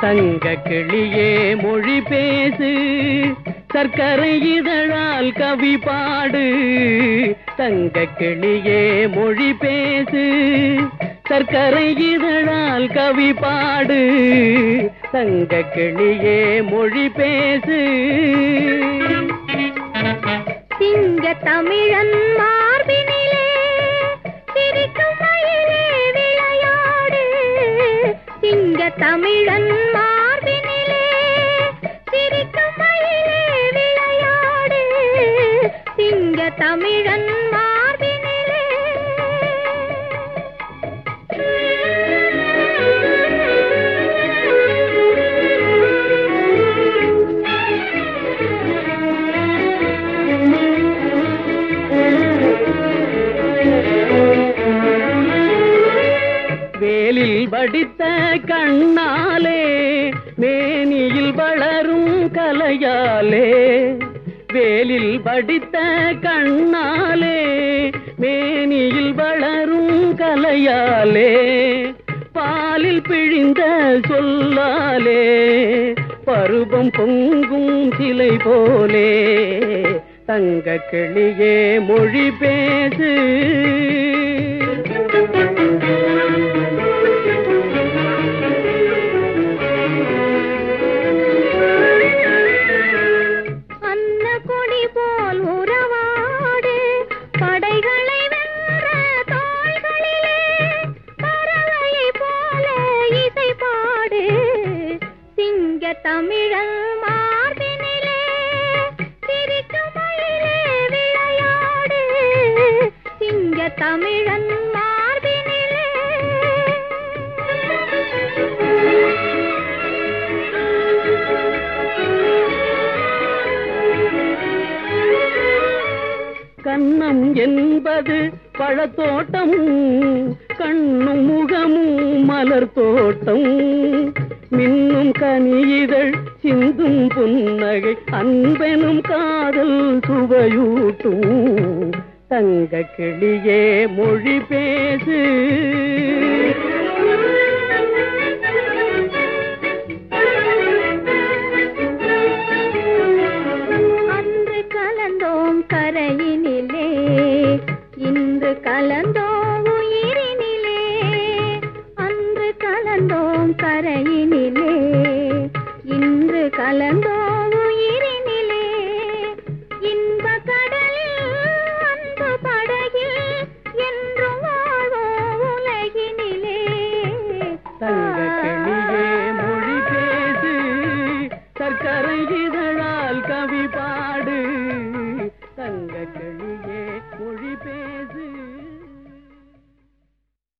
தங்க கிளியே மொழி பேசு சர்க்கரை இதழால் கவி பாடு தங்க கிளியே மொழி பேசு சர்க்கரை இதழால் கவி பாடு தங்க கிளியே மொழி பேசு சிங்க தமிழன் மார்பினிலே சிரிக்கும் மயிலே விளையாடு சிங்க தமிழன் மார்பினிலே சிரிக்கும் மயிலே விளையாடு சிங்க தமிழன் மார்பினிலே வேலில் வடித்த கண்ணாலே மேனியில் வளரும் கலையாலே வேலில் வடித்த கண்ணாலே மேனியில் வளரும் கலையாலே பாலில் பிழிந்த சொல்லாலே பருவம் பொங்கும் சிலை போலே தங்க கிளியே மொழி பேசு அன்ன கொடி போல் உறவாடு படைகளை வென்ற தோள்களிலே பறவையை போல இசை பாடு சிங்க தமிழல் மார்பினிலே சிரிக்கும் மயிலே விளையாடு சிங்க தமிழன் கன்னம் என்பது பழத்தோட்டம் கண்ணும் முகமும் மலர் தோட்டம் மின்னும் கனியிதழ் சிந்தும் புன்னகை அன்பெனும் காதல் சுவையூட்டும் தங்க கிளியே மொழி பேசு அன்று கலந்தோம் கரையினிலே இன்று கலந்து